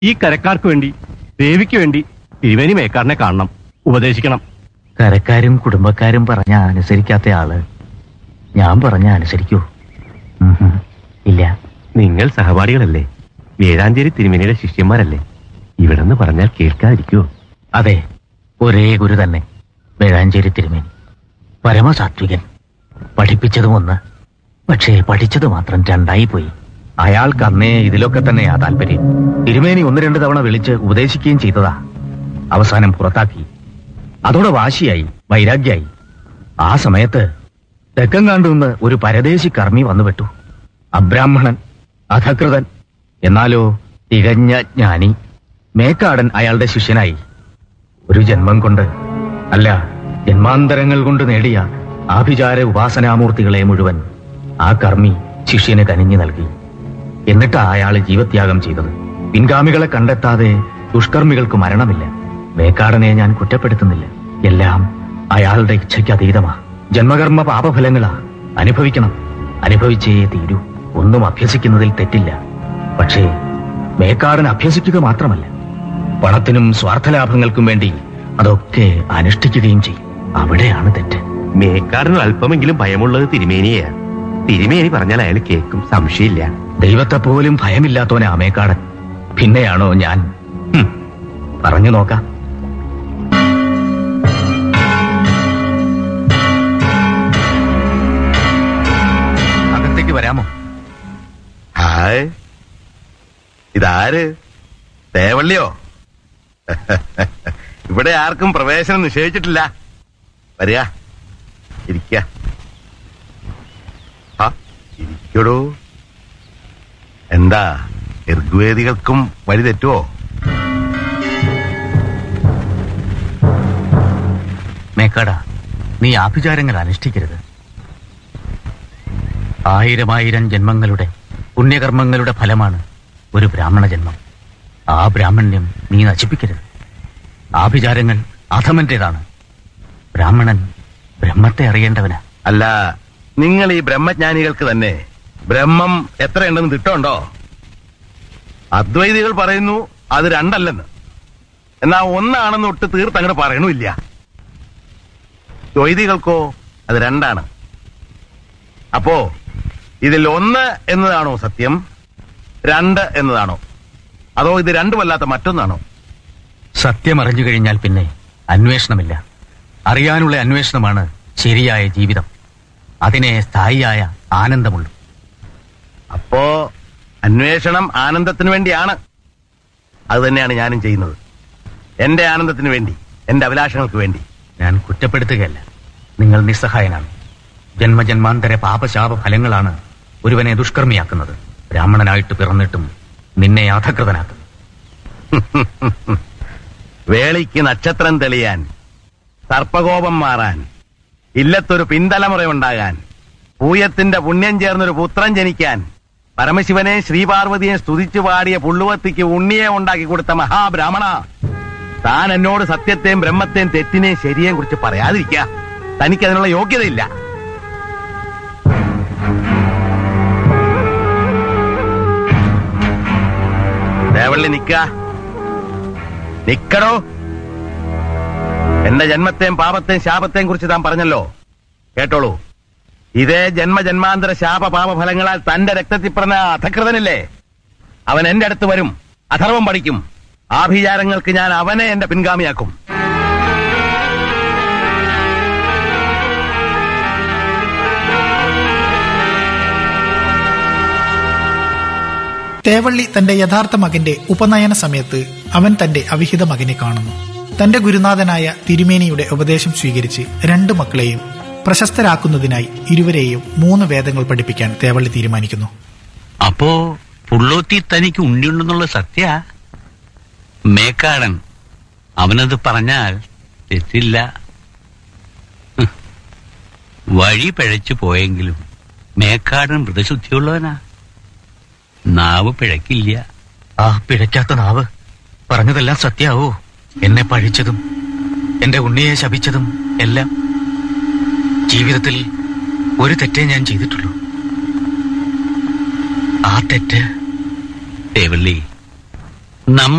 ഈ കരക്കാർക്ക് വേണ്ടി ദേവിക്ക് വേണ്ടി തിരുവേനി മേക്കാരനെ കാണണം ഉപദേശിക്കണം കരക്കാരും കുടുംബക്കാരും പറഞ്ഞ അനുസരിക്കാത്ത ആള് ഞാൻ പറഞ്ഞ അനുസരിക്കൂ ഉം ഹും. ഇല്ല നിങ്ങൾ സഹപാഠികളല്ലേ വേഴാഞ്ചേരി തിരുമേനിയുടെ ശിഷ്യന്മാരല്ലേ ഇവിടെന്ന് പറഞ്ഞാൽ കേൾക്കാതിരിക്കുവോ അതെ ഒരേ ഗുരു തന്നെ വേഴാഞ്ചേരി തിരുമേനി പരമസാത്വികൻ പഠിപ്പിച്ചതും ഒന്ന് പക്ഷേ പഠിച്ചത് മാത്രം രണ്ടായി പോയി അയാൾക്ക് അന്നേ ഇതിലൊക്കെ തന്നെയാ താല്പര്യം തിരുമേനി ഒന്ന് രണ്ട് തവണ വിളിച്ച് ഉപദേശിക്കുകയും ചെയ്തതാ അവസാനം പുറത്താക്കി അതോടെ വാശിയായി വൈരാഗ്യായി ആ സമയത്ത് തെക്കങ്കാണ്ടുനിന്ന് ഒരു പരദേശി കർമ്മി വന്നുപെട്ടു അബ്രാഹ്മണൻ അധകൃതൻ എന്നാലോ തികഞ്ഞ ജ്ഞാനി മേക്കാടൻ അയാളുടെ ശിഷ്യനായി ഒരു ജന്മം കൊണ്ട് അല്ല ജന്മാന്തരങ്ങൾ കൊണ്ട് നേടിയ ആഭിചാര ഉപാസനാമൂർത്തികളെ മുഴുവൻ ആ കർമ്മി ശിഷ്യന് കനിഞ്ഞു നൽകി എന്നിട്ടാ അയാൾ ജീവത്യാഗം ചെയ്തത് പിൻഗാമികളെ കണ്ടെത്താതെ ദുഷ്കർമ്മികൾക്ക് മരണമില്ല മേക്കാടനെ ഞാൻ കുറ്റപ്പെടുത്തുന്നില്ല എല്ലാം അയാളുടെ ഇച്ഛയ്ക്ക് അതീതമാ ജന്മകർമ്മ പാപഫലങ്ങളാ അനുഭവിക്കണം അനുഭവിച്ചേ തീരൂ ഒന്നും അഭ്യസിക്കുന്നതിൽ തെറ്റില്ല പക്ഷേ മേക്കാടൻ അഭ്യസിക്കുക മാത്രമല്ല പണത്തിനും സ്വാർത്ഥലാഭങ്ങൾക്കും വേണ്ടി അതൊക്കെ അനുഷ്ഠിക്കുകയും ചെയ്യും അവിടെയാണ് തെറ്റ് മേക്കാരന് അല്പമെങ്കിലും ഭയമുള്ളത് തിരുമേനിയാ തിരുമേനി പറഞ്ഞാൽ അയാൾ കേൾക്കും സംശയമില്ല ദൈവത്തെ പോലും ഭയമില്ലാത്തവനാ മേക്കാടൻ പിന്നെയാണോ ഞാൻ ഹും, പറഞ്ഞു നോക്കാം അകത്തേക്ക് വരാമോ ഹായ് ഇതാര് തേവള്ളിയോ ഇവിടെ ആർക്കും പ്രവേശനം നിഷേധിച്ചിട്ടില്ല വരിക ഇരിക്ക ആ, ഇരിക്കടോ എന്താ ഋഗ്വേദികൾക്കും വഴി തെറ്റുവോ മേക്കാട നീ ആഭിചാരങ്ങൾ അനുഷ്ഠിക്കരുത് ആയിരമായിരം ജന്മങ്ങളുടെ പുണ്യകർമ്മങ്ങളുടെ ഫലമാണ് ഒരു ബ്രാഹ്മണ ജന്മം ആ ബ്രാഹ്മണ്യം നീ നശിപ്പിക്കരുത് ആഭിചാരങ്ങൾ അധമന്റേതാണ് ബ്രാഹ്മണൻ ബ്രഹ്മത്തെ അറിയേണ്ടവനാ അല്ല നിങ്ങൾ ഈ ബ്രഹ്മജ്ഞാനികൾക്ക് തന്നെ ബ്രഹ്മം എത്രയുണ്ടെന്ന് തിട്ടമുണ്ടോ അദ്വൈതികൾ പറയുന്നു അത് രണ്ടല്ലെന്ന് എന്നാ ഒന്നാണെന്ന് ഒട്ട് തീർത്ത് അങ്ങോട്ട് പറയണമില്ല ദ്വൈതികൾക്കോ അത് രണ്ടാണ് അപ്പോ ഇതിൽ ഒന്ന് എന്നതാണോ സത്യം രണ്ട് എന്നതാണോ അതോ ഇത് രണ്ടുമല്ലാത്ത മറ്റൊന്നാണോ സത്യം അറിഞ്ഞു കഴിഞ്ഞാൽ പിന്നെ അന്വേഷണമില്ല അറിയാനുള്ള അന്വേഷണമാണ് ശരിയായ ജീവിതം അതിനെ സ്ഥായിയായ ആനന്ദമുള്ളൂ അപ്പോ അന്വേഷണം ആനന്ദത്തിന് വേണ്ടിയാണ് അത് തന്നെയാണ് ഞാനും ചെയ്യുന്നത് എന്റെ ആനന്ദത്തിന് വേണ്ടി എന്റെ അഭിലാഷങ്ങൾക്ക് വേണ്ടി ഞാൻ കുറ്റപ്പെടുത്തുകയല്ല നിങ്ങൾ നിസ്സഹായനാണ് ജന്മജന്മാന്തര പാപശാപ ഫലങ്ങളാണ് ഒരുവനെ ദുഷ്കർമ്മിയാക്കുന്നത് ബ്രാഹ്മണനായിട്ട് പിറന്നിട്ടും നിന്നെ അധകൃതനാക്കുന്നു വേളിക്ക് നക്ഷത്രം തെളിയാൻ സർപ്പകോപം മാറാൻ ഇല്ലത്തൊരു പിന്തലമുറയുണ്ടാകാൻ പൂയത്തിന്റെ പുണ്യം ചേർന്നൊരു പുത്രൻ ജനിക്കാൻ പരമശിവനെ ശ്രീപാർവതിയെ സ്തുതിച്ചു പാടിയ പുള്ളുവത്തിക്ക് ഉണ്ണിയെ ഉണ്ടാക്കി കൊടുത്ത മഹാബ്രാഹ്മണ താൻ എന്നോട് സത്യത്തെയും ബ്രഹ്മത്തെയും തെറ്റിനെയും ശരിയെയും കുറിച്ച് പറയാതിരിക്ക തനിക്ക് അതിനുള്ള യോഗ്യതയില്ല ദേവള്ളി നിക്ക നിക്കടോ എന്റെ ജന്മത്തെയും പാപത്തെയും ശാപത്തെയും കുറിച്ച് താൻ പറഞ്ഞല്ലോ കേട്ടോളൂ ഇതേ ജന്മജന്മാന്തര ശാപ പാപഫലങ്ങളാൽ തന്റെ രക്തത്തിൽ പറഞ്ഞ അധകൃതനില്ലേ അവൻ എന്റെ അടുത്ത് വരും അധർവം പഠിക്കും ആഭിചാരങ്ങൾക്ക് ഞാൻ അവനെ എന്റെ പിൻഗാമിയാക്കും തേവള്ളി തന്റെ യഥാർത്ഥ മകന്റെ ഉപനയന സമയത്ത് അവൻ തന്റെ അവിഹിത മകനെ കാണുന്നു തന്റെ ഗുരുനാഥനായ തിരുമേനിയുടെ ഉപദേശം സ്വീകരിച്ച് രണ്ടു മക്കളെയും പ്രശസ്തരാക്കുന്നതിനായി ഇരുവരെയും മൂന്ന് വേദങ്ങൾ പഠിപ്പിക്കാൻ തേവള്ളി തീരുമാനിക്കുന്നു അപ്പോ പുള്ളോത്തി തനിക്ക് ഉണ്ടിയുണ്ടെന്നുള്ള സത്യ മേക്കാടൻ അവനത് പറഞ്ഞാൽ തെറ്റില്ല ഹ്. വഴി പിഴച്ചു പോയെങ്കിലും മേക്കാടൻ വ്രതശുദ്ധിയുള്ളവനാ നാവ് പിഴക്കില്ല ആ പിഴയ്ക്കാത്ത നാവ് പറഞ്ഞതെല്ലാം സത്യാവോ എന്നെ പഴിച്ചതും എന്റെ ഉണ്ണിയെ ശപിച്ചതും എല്ലാം ജീവിതത്തിൽ ഒരു തെറ്റേ ഞാൻ ചെയ്തിട്ടുള്ളൂ ആ തെറ്റ് തേവള്ളി നമ്മ